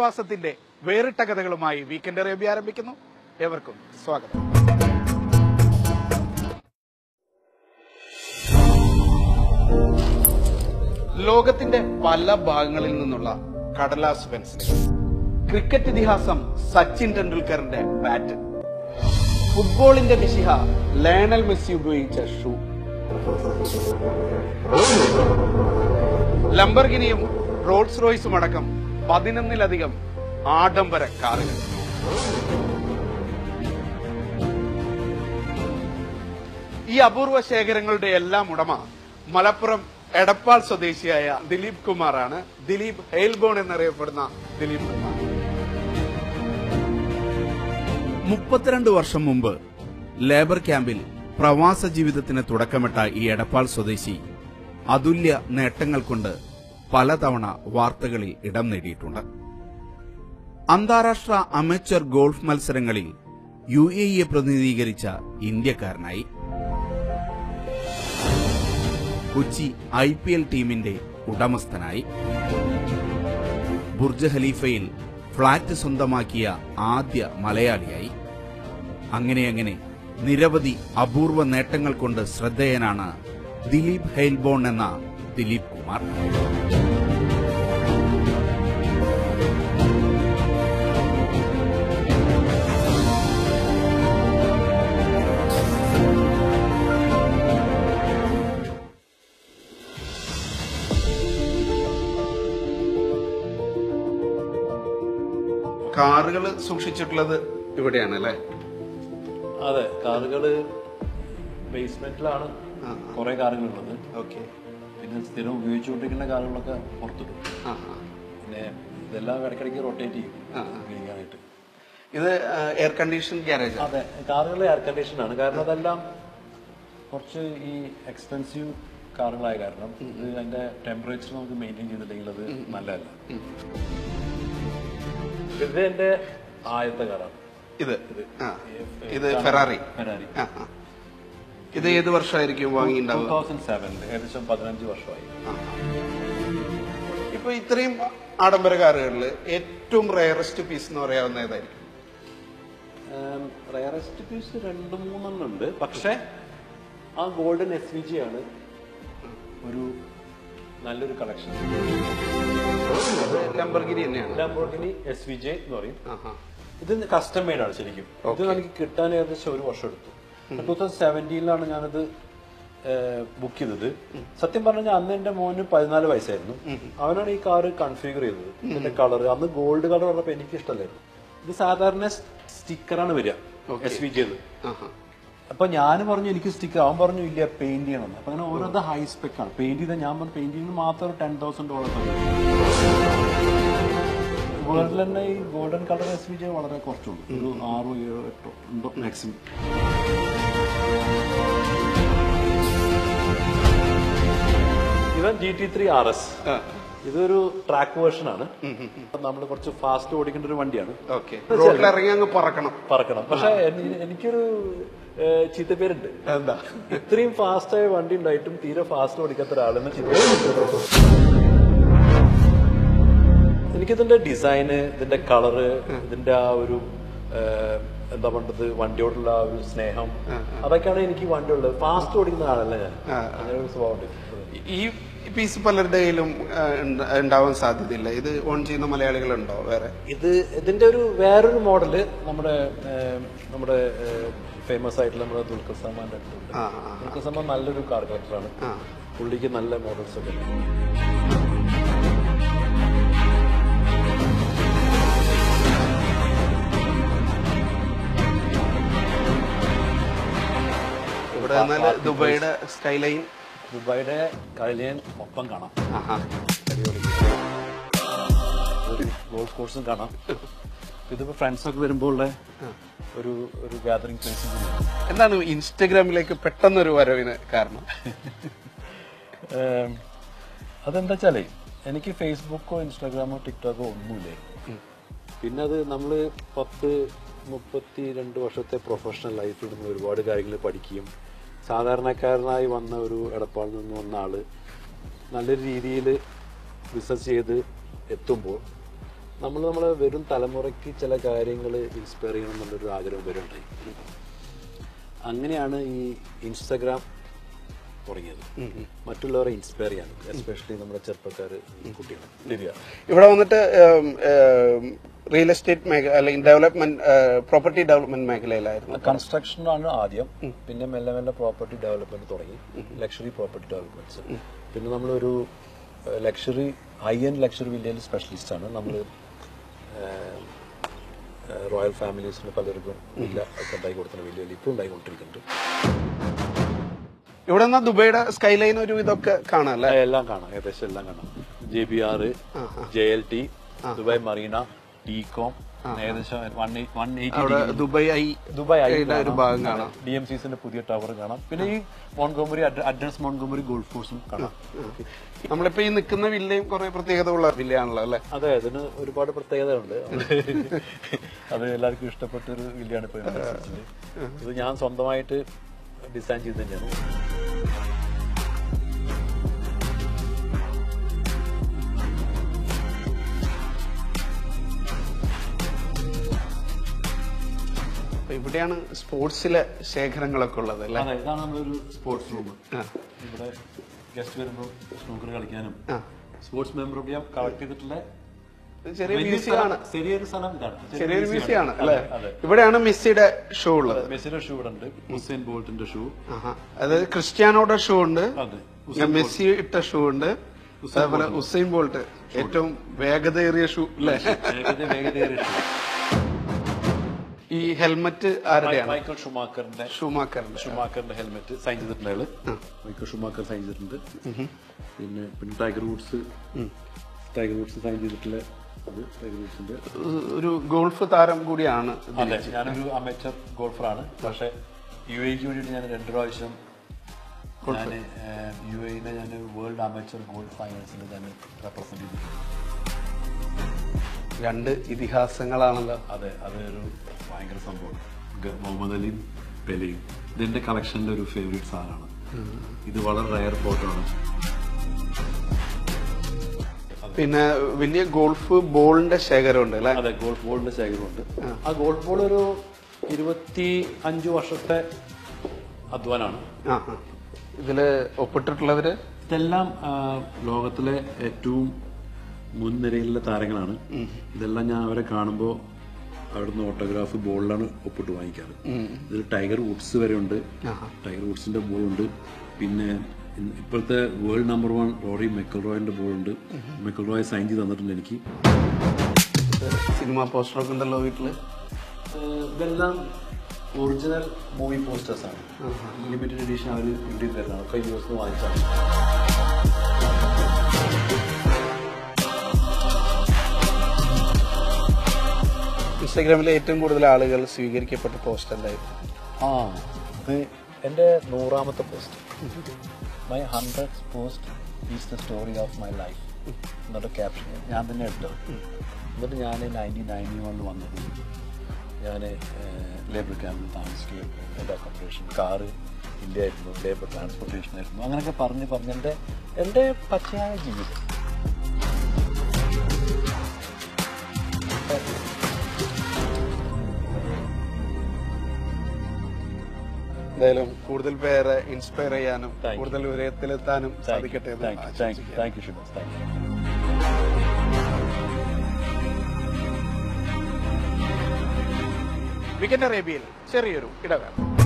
പ്രവാസത്തിന്റെ വേറിട്ട കഥകളുമായി weekend Arabia ആരംഭിക്കുന്നു ഏവർക്കും സ്വാഗതം ലോകത്തിന്റെ പല ഭാഗങ്ങളിൽ നിന്നുള്ള കടലാസ് പെൻസിലുകൾ ക്രിക്കറ്റ് ഇതിഹാസം സച്ചിൻ ടെണ്ടുൽക്കറിന്റെ ബാറ്റ് ഫുട്ബോളിന്റെ മിശിഹ ലയണൽ മെസ്സി ഉപയോഗിച്ച ഷൂ ലംബർഗിനിയും റോൾസ് റോയ്സും അടക്കം പതിനൊന്നിലധികം ആഡംബര കാറുകൾ ഈ അപൂർവ ശേഖരങ്ങളുടെ എല്ലാം ഉടമ മലപ്പുറം എടപ്പാൾ സ്വദേശിയായ ദിലീപ് കുമാറാണ് ദിലീപ് ഹെയിൽബോൺ എന്നറിയപ്പെടുന്ന ദിലീപ് കുമാർ മുപ്പത്തിരണ്ട് വർഷം മുമ്പ് ലേബർ ക്യാമ്പിൽ പ്രവാസ ജീവിതത്തിന് തുടക്കമിട്ട ഈ എടപ്പാൾ സ്വദേശി അതുല്യ നേട്ടങ്ങൾ കൊണ്ട് പലതവണ വാർത്തകളിൽ ഇടം നേടിയിട്ടുണ്ട് അന്താരാഷ്ട്ര അമേച്ചർ ഗോൾഫ് മത്സരങ്ങളിൽ യു എ ഇയെ പ്രതിനിധീകരിച്ച ഇന്ത്യക്കാരനായി കൊച്ചി ഐ പി എൽ ടീമിന്റെ ഉടമസ്ഥനായി ബുർജ് ഖലീഫയിൽ ഫ്ളാറ്റ് സ്വന്തമാക്കിയ ആദ്യ മലയാളിയായി അങ്ങനെ അങ്ങനെ നിരവധി അപൂർവ നേട്ടങ്ങൾ കൊണ്ട് ശ്രദ്ധേയനാണ് ദിലീപ് ഹെയിൽബോൺ എന്ന ദിലീപ് കുമാർ കാറുകൾ സൂക്ഷിച്ചിട്ടുള്ളത് ഇവിടെയാണ് അല്ലേ അതെ കാറുകള് ബേസ്മെന്റിലാണ് കുറെ കാറുകളുള്ളത് ഓക്കെ പിന്നെ സ്ഥിരം ഉപയോഗിച്ചുകൊണ്ടിരിക്കുന്ന കാറുകളൊക്കെ പുറത്തിടും പിന്നെ ഇതെല്ലാം ഇടയ്ക്കിടയ്ക്ക് റൊട്ടേറ്റ് ചെയ്യും ഉപയോഗിക്കാനായിട്ട് ഇത് എയർ കണ്ടീഷൻ ഗ്യാരേജ് അതെ കാറുകൾ എയർ കണ്ടീഷൻ ആണ് കാരണം അതെല്ലാം കുറച്ച് ഈ എക്സ്പെൻസീവ് കാറുകളായ കാരണം ഇത് അതിന്റെ ടെമ്പറേച്ചർ നമുക്ക് മെയിൻറ്റെയിൻ ചെയ്തില്ലെങ്കിൽ അത് നല്ലതല്ല ഇത് എന്റെ ആദ്യത്തെ കാറാണ് ഇത് ആ. ഇത് ഫെറാറി ഫെരാരി ആ, ആ. ഇത് ഏത് വർഷമായിരിക്കും ടൂ വാങ്ങിയിട്ടുണ്ടാവുക തൗസൻഡ് സെവനിൽ ഏകദേശം പതിനഞ്ച് വർഷമായി ഇപ്പൊ ഇത്രയും ആഡംബര കാറുകളിൽ ഏറ്റവും റയറസ്റ്റ് പീസ് എന്ന് പറയാവുന്ന ഏതായിരിക്കും റയറസ്റ്റ് പീസ് രണ്ട് മൂന്നെണ്ണം ഉണ്ട് പക്ഷെ ആ ഗോൾഡൻ എസ് വി ജി ആണ് ഒരു നല്ലൊരു കളക്ഷൻ ലംബർഗിരി തന്നെയാണ് ലാംബോർഗിനി എസ് വി ജെ എന്ന് പറയും ആഹാ. ഇത് കസ്റ്റം മെയ്ഡ് ആണ് ശരിക്കും ഇത് എനിക്ക് കിട്ടാൻ ഏകദേശം ഒരു വർഷം എടുത്തു ടൂ തൗസൻഡ് സെവൻറ്റീനിലാണ് ഞാനത് ബുക്ക് ചെയ്തത് സത്യം പറഞ്ഞാൽ അന്ന് എന്റെ മോന് പതിനാല് വയസ്സായിരുന്നു അവനാണ് ഈ കാറ് കൺഫിഗർ ചെയ്തത് ഇതിന്റെ കളർ അന്ന് ഗോൾഡ് കളർ പറഞ്ഞപ്പോ എനിക്ക് ഇഷ്ടമല്ലായിരുന്നു ഇത് സാധാരണ സ്റ്റിക്കറാണ് വരിക എസ് വി ജി ആഹാ. അപ്പൊ ഞാൻ പറഞ്ഞു എനിക്ക് സ്റ്റിക്കർ അവൻ പറഞ്ഞു ഇല്ല പെയിന്റ് ചെയ്യണം അപ്പൊ അങ്ങനെ ഓരോത് ഹൈ സ്പെക് ആണ് പെയിന്റ് ചെയ്ത ഞാൻ പറഞ്ഞു പെയിന്റ് ചെയ്യുന്നത് മാത്രം ടെൻ തൗസൻഡ് ഡോളർ വേൾഡിൽ തന്നെ ഈ golden colour S V J വളരെ കുറച്ചുള്ളൂ ഒരു ആറോ ഏഴോ എട്ടോ ഉണ്ടോ മാക്സിമം ഇവൻ G T three R S ആ. ഇതൊരു ട്രാക്ക് വേർഷൻ ആണ് നമ്മൾ കുറച്ച് ഫാസ്റ്റ് ഓടിക്കേണ്ട ഒരു വണ്ടിയാണ് ഓക്കെ റോഡിൽ ഇറങ്ങി അങ്ങ് പറക്കണം പറക്കണം പക്ഷെ എനി- എനിക്കൊരു ഏഹ്, ചീത്തപ്പേരുണ്ട് എന്താ ഇത്രയും ഫാസ്റ്റ് ആയ വണ്ടി ഉണ്ടായിട്ടും തീരെ ഫാസ്റ്റ് ഓടിക്കാത്ത ഒരാളെന്ന് ചീത്ത എനിക്കിതിന്റെ ഡിസൈന് ഇതിന്റെ കളറ് ഇതിന്റെ ആ ഒരു ഏഹ്, എന്താ പണ്ടത് വണ്ടിയോടുള്ള ആ ഒരു സ്നേഹം അതൊക്കെയാണ് എനിക്ക് വണ്ടിയുള്ളത് ഫാസ്റ്റ് ഓടിക്കുന്ന ആളല്ല ഞാൻ അങ്ങനെ ഒരു സ്വഭാവമുണ്ട് ഈ പീസ് പലരുടെ കയ്യിലും ആ, ഉണ്ട- ഉണ്ടാവാൻ സാധ്യതയില്ല ഇത് ഓൺ ചെയ്യുന്ന മലയാളികളുണ്ടോ വേറെ ഇത് ഇതിന്റെ ഒരു വേറൊരു മോഡല് നമ്മുടെ ഏഹ്, നമ്മുടെ ഫേമസ് ആയിട്ടുള്ള നമ്മുടെ ദുൽഖർ സൽമാന്റെ അടുത്തുണ്ട് ആ ആ, ദുൽഖർ സൽമാൻ നല്ലൊരു കാർ കളക്ടറാണ് ആ പുള്ളിക്ക് നല്ല മോഡൽസ് ഒക്കെ ഉണ്ട്. ഇവിടെ നിന്നാൽ ദുബൈയുടെ സ്കൈലൈൻ ദുബായിയുടെ കളിയൻ ഒപ്പം കാണാം ആഹാ ഒരു ഗോൾഫ് കോഴ്സും കാണാം ഇതിപ്പോ ഫ്രണ്ട്സ് ഒക്കെ വരുമ്പോൾ ഉള്ള ഒരു ഒരു ഗാദറിംഗ് പ്ലേസ് എന്താണ് ഇൻസ്റ്റഗ്രാമിലേക്ക് പെട്ടെന്നൊരു വരവിന് കാരണം അതെന്താ വെച്ചാലേ എനിക്ക് ഫേസ്ബുക്കോ ഇൻസ്റ്റാഗ്രാമോ ടിക്ടോക്കോ ഒന്നുമില്ലായിരുന്നു പിന്നെ അത് നമ്മൾ പത്ത് മുപ്പത്തി രണ്ട് വർഷത്തെ പ്രൊഫഷണൽ ലൈഫിൽ നിന്ന് ഒരുപാട് കാര്യങ്ങൾ പഠിക്കുകയും സാധാരണക്കാരനായി വന്ന ഒരു എടപ്പാളിൽ നിന്ന് വന്ന ആള് നല്ലൊരു രീതിയിൽ റിസർച്ച് ചെയ്ത് എത്തുമ്പോൾ നമ്മൾ നമ്മളെ വരും തലമുറയ്ക്ക് ചില കാര്യങ്ങൾ ഇൻസ്പയർ ചെയ്യണം എന്നുള്ളൊരു ആഗ്രഹം വരുണ്ടായി അങ്ങനെയാണ് ഈ ഇൻസ്റ്റഗ്രാം തുടങ്ങിയത് മറ്റുള്ളവരെ ഇൻസ്പയർ ചെയ്യാൻ എസ്പെഷ്യലി നമ്മുടെ ചെറുപ്പക്കാർ കുട്ടികൾ ശരിയാ ഇവിടെ വന്നിട്ട് റിയൽ എസ്റ്റേറ്റ് മേഖല അല്ലെങ്കിൽ ഡെവലപ്മെന്റ് പ്രോപ്പർട്ടി ഡെവലപ്മെന്റ് മേഖലയിലായിരുന്നു കൺസ്ട്രക്ഷനാണ് ആദ്യം പിന്നെ മെല്ലെ മെല്ലെ പ്രോപ്പർട്ടി ഡെവലപ്മെന്റ് തുടങ്ങി ലക്ഷറി പ്രോപ്പർട്ടി ഡെവലപ്മെന്റ്സ് പിന്നെ നമ്മളൊരു luxury high end luxury village specialist ആണ് നമ്മൾ റോയൽ ഫാമിലീസിന് പലർക്കും ഇല്ല ഒക്കെ ഉണ്ടായി കൊടുക്കുന്ന വലിയ വലിയ ഇപ്പോൾ ഉണ്ടായിക്കൊണ്ടിരിക്കുന്നുണ്ട് ഇവിടെ നിന്നാ ദുബൈയുടെ സ്കൈ ലൈൻ ഒരു ഇതൊക്കെ കാണാം അല്ലേ എല്ലാം കാണാം ഏകദേശം എല്ലാം കാണാം J B R J L T Dubai Marina Tecom ഏകദേശം വൺ വൺ അവിടെ എയ്റ്റി ദുബൈ ഐ ദുബായ് യുടെ ഒരു ഭാഗം കാണാം ഡി എം സിസിന്റെ പുതിയ ടവർ കാണാം പിന്നെ ഈ മോൺഗോമറി അഡ്രസ് മോൺഗോമറി ഗോൾഫ് കോഴ്സും കാണാം നമ്മളിപ്പോ ഈ നിൽക്കുന്ന വില്ലയും കുറെ പ്രത്യേകത ഉള്ള വില്ലയാണല്ലോ അല്ലെ അതെ അതിന് ഒരുപാട് പ്രത്യേകതകളുണ്ട് അത് എല്ലാവർക്കും ഇഷ്ടപ്പെട്ട ഒരു വില്ലയാണ് ഇപ്പൊ ഇതിന്റെ അനുസരിച്ചിട്ട്. ഇത് ഞാൻ സ്വന്തമായിട്ട് ഡിസൈൻ ചെയ്ത് തന്നെയാണ് അപ്പൊ ഇവിടെയാണ് സ്പോർട്സിലെ ശേഖരങ്ങളൊക്കെ ഉള്ളത് അല്ലെ അതെ ഇതാണ് നമ്മളൊരു സ്പോർട്സ് റൂം ഇവിടെ ഗസ്റ്റ് വരുമ്പോൾ സ്നൂക്കർ കളിക്കാനും ആ. സ്പോർട്സ് മെമ്മറബിയം കളക്ട് ചെയ്തിട്ടുള്ള ചെറിയ വലിയ മ്യൂസിയം ആണ് സ്ഥലം- ചെറിയൊരു സ്ഥലം ഇതാണ് ചെറിയൊരു museum മ്യൂസിയം ആണ് അതെ, അല്ലെ അതെ ഇവിടെയാണ് മെസ്സിയുടെ ഷൂ ഉള്ളത് മെസ്സിയുടെ ഷൂ ഇവിടെ ഉണ്ട് ഹുസൈൻ ബോൾട്ടിന്റെ ഷൂ ആഹാ. അതായത് ക്രിസ്ത്യാനോയുടെ ഷൂ ഉണ്ട് അതെ പിന്നെ മെസ്സി ഇട്ട ഷൂ ഉണ്ട് അതേപോലെ ഉസൈൻ ബോൾട്ട് ഏറ്റവും വേഗതയേറിയ ഷൂ അല്ലെ വേഗത വേഗതയേറിയ ഷൂ ഈ ഹെൽമറ്റ് ആരുടെയാണ് മൈക്കൽ ഷുമാക്കറിന്റെ ഷൂമാക്കറിന്റെ ഷുമാക്കറിന്റെ ഹെൽമെറ്റ് സൈൻ ചെയ്തിട്ടുണ്ട് അയാള് മൈക്കൽ ഷുമാക്കർ സൈൻ ചെയ്തിട്ടുണ്ട് പിന്നെ പിന്നെ Tiger Woods Tiger Woods sign ചെയ്തിട്ടുള്ള ഇത് ടൈഗർ വുഡ്സിന്റെ ഒരു ഗോൾഫ് താരം കൂടിയാണ് അതെ ഞാനൊരു അമേച്ചർ ഗോൾഫറാണ് പക്ഷെ യു എക്ക് വേണ്ടിയിട്ട് ഞാൻ രണ്ട് പ്രാവശ്യം ഞാൻ യു എനെ ഞാൻ വേൾഡ് അമേച്ചർ ഗോൾഡ് ഫൈനൽസിൽ ഞാൻ റെപ്രസെന്റ് ചെയ്തിട്ടുണ്ട് രണ്ട് ഇതിഹാസങ്ങളാണല്ലോ അതെ അതൊരു ഭയങ്കര സംഭവം ഗ- മുഹമ്മദ് അലിയും പെലയും ഇതെന്റെ കളക്ഷനിലെ ഒരു ഫേവറേറ്റ് സാധനമാണ് ഇത് വളരെ റയർ ഫോട്ടോ ആണ് പിന്നെ വലിയ ഗോൾഫ് ബോളിന്റെ ശേഖരമുണ്ട് അല്ലെ അതെ ഗോൾഫ് ബോളിന്റെ ശേഖരമുണ്ട് ആ ഗോൾഫ് ബോൾ ഒരു ഇരുപത്തി അഞ്ച് വർഷത്തെ അധ്വാനാണ് ആ ആ. ഇതില് ഒപ്പിട്ടിട്ടുള്ളവര് ഇതെല്ലാം ആ, ലോകത്തിലെ ഏറ്റവും മുൻനിരയിലുള്ള താരങ്ങളാണ് ഇതെല്ലാം ഞാൻ അവരെ കാണുമ്പോൾ അവിടുന്ന് ഓട്ടോഗ്രാഫ് ബോളിലാണ് ഒപ്പിട്ട് വാങ്ങിക്കാറ് ഇതിൽ ടൈഗർ വുഡ്സ് വരെ ഉണ്ട് ടൈഗർ വുഡ്സിന്റെ ബോൾ ഉണ്ട് പിന്നെ ഇന്ന് ഇപ്പോഴത്തെ വേൾഡ് നമ്പർ വൺ റോറി മെക്കൽ റോയിന്റെ ബോൾ ഉണ്ട് മെക്കൽ റോയ് സൈൻ ചെയ്ത് തന്നിട്ടുണ്ട് എനിക്ക് സിനിമ പോസ്റ്ററൊക്കെ ഉണ്ടല്ലോ വീട്ടില് ഏഹ് ഇതെല്ലാം ഒറിജിനൽ മൂവി പോസ്റ്റേഴ്സ് ആണ് ലിമിറ്റഡ് എഡിഷൻ അവർ ഇന്ത്യയിൽ തരുന്നതാണ് കഴിഞ്ഞ ദിവസം വാങ്ങിച്ചാണ് ഇൻസ്റ്റാഗ്രാമിൽ ഏറ്റവും കൂടുതൽ ആളുകൾ സ്വീകരിക്കപ്പെട്ട പോസ്റ്റ് എന്തായിരുന്നു ആ ഇത് എൻ്റെ നൂറാമത്തെ post my hundred post is the story of my life എന്നിട്ട് ക്യാപ്ഷൻ ഞാൻ തന്നെ എടുത്തത് എന്നിട്ട് ഞാൻ നയൻറ്റീൻ നയൻറ്റി വണ്ണിൽ വന്നത് ഞാൻ ലേബർ ക്യാമ്പിൽ താമസിക്കുകയായിരുന്നു എൻ്റെ അക്കോമഡേഷൻ കാറ് ഇല്ലായിരുന്നു ലേബർ ട്രാൻസ്പോർട്ടേഷൻ ആയിരുന്നു അങ്ങനെയൊക്കെ പറഞ്ഞ് പറഞ്ഞ് എൻ്റെ എൻ്റെ പച്ചയായ ജീവിതം എന്തായാലും കൂടുതൽ പേരെ ഇൻസ്പയർ ചെയ്യാനും Thank you. കൂടുതൽ ഉയരത്തിലെത്താനും സാധിക്കട്ടെ എന്ന് താങ്ക് യു ആശംസിക്കുന്നു. താങ്ക് യു ഷിബസ് താങ്ക് യു വീക്കെൻഡ് അറേബ്യയിൽ ചെറിയൊരു ഇടവേള